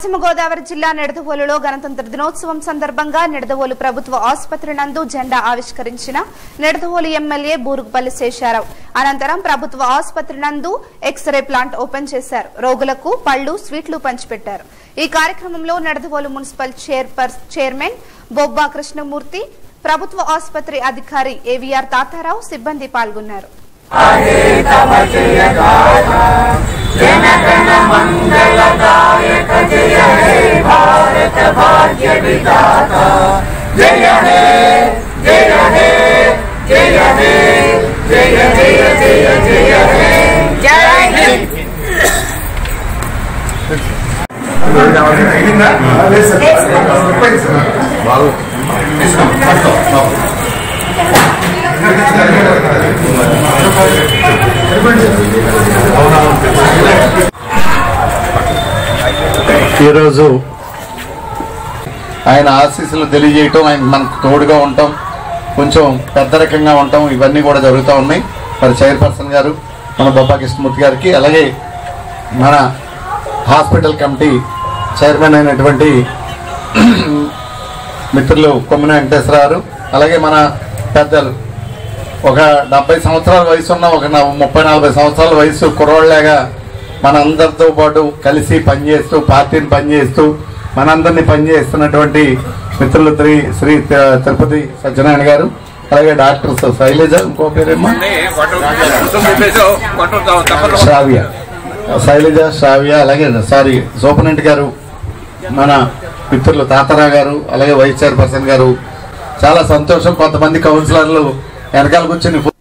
పశ్చిమ గోదావరి జిల్లా నిడదవోలులో గణతంత్ర దినోత్సవం సందర్భంగా నిడదవోలు ప్రభుత్వ ఆసుపత్రి నందు జెండా ఆవిష్కరించిన నిడదవోలు ఎమ్మెల్యే బూరుగుపల్లి శేషారావు అనంతరం ప్రభుత్వ ఆసుపత్రి నందు ఎక్స్రే ప్లాంట్ ఓపెన్ చేశారు రోగులకు పళ్లు స్వీట్లు పంచిపెట్టారు ఈ కార్యక్రమంలో నిడదవోలు మున్సిపల్ చైర్పర్ చైర్మన్ బొబ్బా కృష్ణమూర్తి ప్రభుత్వ ఆసుపత్రి అధికారి ఏవీఆర్ తాతారావు సిబ్బంది పాల్గొన్నారు ఈరోజు ఆయన ఆశీస్సులు తెలియజేయటం ఆయన మనకు తోడుగా ఉండటం కొంచెం పెద్ద రకంగా ఉండటం ఇవన్నీ కూడా జరుగుతూ ఉన్నాయి మరి చైర్పర్సన్ గారు మన బొబ్బా కృష్ణమూర్తి గారికి అలాగే మన హాస్పిటల్ కమిటీ చైర్మన్ అయినటువంటి మిత్రులు కొమ్మిన వెంకటేశ్వర గారు అలాగే మన పెద్దలు ఒక డెబ్బై సంవత్సరాల వయసు ఉన్న ఒక నా- ముప్పై నలభై సంవత్సరాల వయసు కుర్రోళ్ళలాగా మనందరితో పాటు కలిసి పనిచేస్తూ పార్టీని పనిచేస్తూ మనందరినీ పనిచేస్తున్నటువంటి మిత్రులు శ్రీ శ్రీ తి- తిరుపతి సత్యనారాయణ గారు అలాగే డాక్టర్ శైలజ ఇంకో పేరేమో శ్రావ్య శైలజ శ్రావ్య అలాగే సారీ సూపరింటెండెంట్ గారు మన మిత్రులు తాతారావు గారు అలాగే వైస్ చైర్పర్సన్ గారు చాలా సంతోషం కొంతమంది కౌన్సిలర్లు వెనకాల కూర్చొని